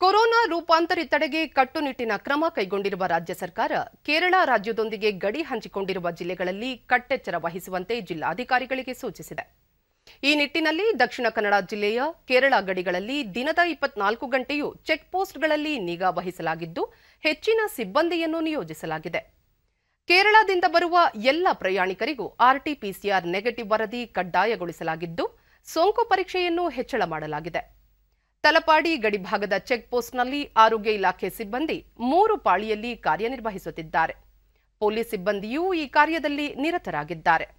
corona ರೂಪಾಂತರಿ ತಡೆಗೆ ಕಟ್ಟುನಿಟ್ಟಿನ ಕ್ರಮ ಕೈಗೊಂಡಿರುವ ರಾಜ್ಯ ಸರ್ಕಾರ ಕೇರಳ ರಾಜ್ಯದೊಂದಿಗೆ ಗಡಿ ಹಂಚಿಕೊಂಡಿರುವ ಜಿಲ್ಲೆಗಳಲ್ಲಿ ಕಟ್ಟೆಚ್ಚರ ವಹಿಸುವಂತೆ ಜಿಲ್ಲಾಧಿಕಾರಿಗಳಿಗೆ ಸೂಚಿಸಿದೆ ಈ ನಿಟ್ಟಿನಲ್ಲಿ ದಕ್ಷಿಣ ಕನ್ನಡ ಜಿಲ್ಲೆಯ ಕೇರಳ ಗಡಿಗಳಲ್ಲಿ ದಿನದ ಇಪ್ಪತ್ನಾಲ್ಕು ಗಂಟೆಯೂ ಚೆಕ್ ಪೋಸ್ಟ್ಗಳಲ್ಲಿ ನಿಗಾ ವಹಿಸಲಾಗಿದ್ದು ಹೆಚ್ಚಿನ ಸಿಬ್ಬಂದಿಯನ್ನು ನಿಯೋಜಿಸಲಾಗಿದೆ ಕೇರಳದಿಂದ ಬರುವ ಎಲ್ಲ ಪ್ರಯಾಣಿಕರಿಗೂ ಆರ್ಟಿಪಿಸಿಆರ್ ನೆಗೆಟಿವ್ ವರದಿ ಕಡ್ಡಾಯಗೊಳಿಸಲಾಗಿದ್ದು ಸೋಂಕು ಪರೀಕ್ಷೆಯನ್ನು ಹೆಚ್ಚಳ ಮಾಡಲಾಗಿದೆ ತಲಪಾಡಿ ಗಡಿಭಾಗದ ಚೆಕ್ ಪೋಸ್ಟ್ನಲ್ಲಿ ಆರೋಗ್ಯ ಇಲಾಖೆ ಸಿಬ್ಬಂದಿ ಮೂರು ಪಾಳಿಯಲ್ಲಿ ಕಾರ್ಯನಿರ್ವಹಿಸುತ್ತಿದ್ದಾರೆ ಪೊಲೀಸ್ ಸಿಬ್ಬಂದಿಯೂ ಈ ಕಾರ್ಯದಲ್ಲಿ ನಿರತರಾಗಿದ್ದಾರೆ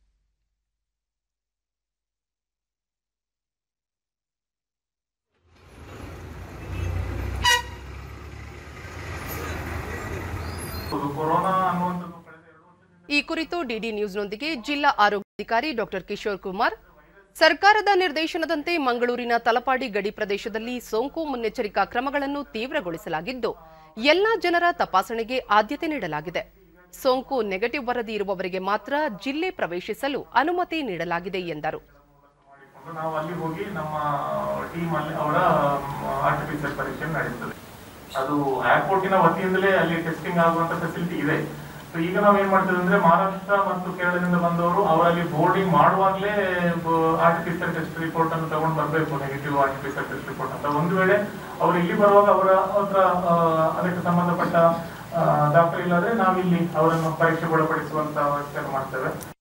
ಇದು ಕೊರೋನಾ ಅನ್ನುವಂಥದ್ದು ಕಳೆದ ಎರಡು ವರ್ಷದಿಂದ ಈ ಕುರಿತು ಡಿಡಿ ನ್ಯೂಸ್ನೊಂದಿಗೆ ಜಿಲ್ಲಾ ಆರೋಗ್ಯಾಧಿಕಾರಿ ಡಾಕ್ಟರ್ ಕಿಶೋರ್ ಕುಮಾರ್ ಸರ್ಕಾರದ ನಿರ್ದೇಶನದಂತೆ ಮಂಗಳೂರಿನ ತಲಪಾಡಿ ಗಡಿ ಪ್ರದೇಶದಲ್ಲಿ ಸೋಂಕು ಮುನ್ನೆಚ್ಚರಿಕಾ ಕ್ರಮಗಳನ್ನು ತೀವ್ರಗೊಳಿಸಲಾಗಿದ್ದು ಎಲ್ಲಾ ಜನರ ತಪಾಸಣೆಗೆ ಆದ್ಯತೆ ನೀಡಲಾಗಿದೆ ಸೋಂಕು ನೆಗೆಟಿವ್ ವರದಿ ಇರುವವರಿಗೆ ಮಾತ್ರ ಜಿಲ್ಲೆ ಪ್ರವೇಶಿಸಲು ಅನುಮತಿ ನೀಡಲಾಗಿದೆ ಎಂದರು ಮಾಡಿಕೊಂಡು ನಾವು ಅಲ್ಲಿ ಹೋಗಿ ನಮ್ಮ ಟೀಮ್ ಅಲ್ಲಿ ಅವರ ಆರ್ಟಿಫಿಷಿಯಲ್ ಪರೀಕ್ಷೆ ನಡೆಸ್ತದೆ ಅದು ಏರ್ಪೋರ್ಟಿನ ವತಿಯಿಂದಲೇ ಅಲ್ಲಿ ಟೆಸ್ಟಿಂಗ್ ಆಗುವಂತ ಫೆಸಿಲಿಟಿ ಇದೆ ಸೊ ಈಗ ನಾವು ಏನ್ ಮಾಡ್ತೇವೆ ಅಂದ್ರೆ ಮಹಾರಾಷ್ಟ್ರ ಮತ್ತು ಕೇರಳದಿಂದ ಬಂದವರು ಅವರಲ್ಲಿ ಬೋರ್ಡಿಂಗ್ ಮಾಡುವಾಗಲೇ ಆರ್ಟಿಫಿಷಿಯಲ್ ಟೆಸ್ಟ್ ರಿಪೋರ್ಟ್ ಅನ್ನು ತಗೊಂಡು ಬರಬೇಕು ನೆಗೆಟಿವ್ ಆರ್ಟಿಫಿಷಿಯಲ್ ಟೆಸ್ಟ್ ರಿಪೋರ್ಟ್ ಅಂತ ಒಂದು ವೇಳೆ ಅವರು ಇಲ್ಲಿ ಬರುವಾಗ ಅವರ ಹತ್ರ ಆ, ಅದಕ್ಕೆ ಸಂಬಂಧಪಟ್ಟ ಆ, ದಾಖಲೆ ಇಲ್ಲದ್ರೆ ನಾವಿಲ್ಲಿ ಅವರನ್ನು ಪರೀಕ್ಷೆಗೊಳಪಡಿಸುವಂತ ವ್ಯವಸ್ಥೆ ಮಾಡ್ತೇವೆ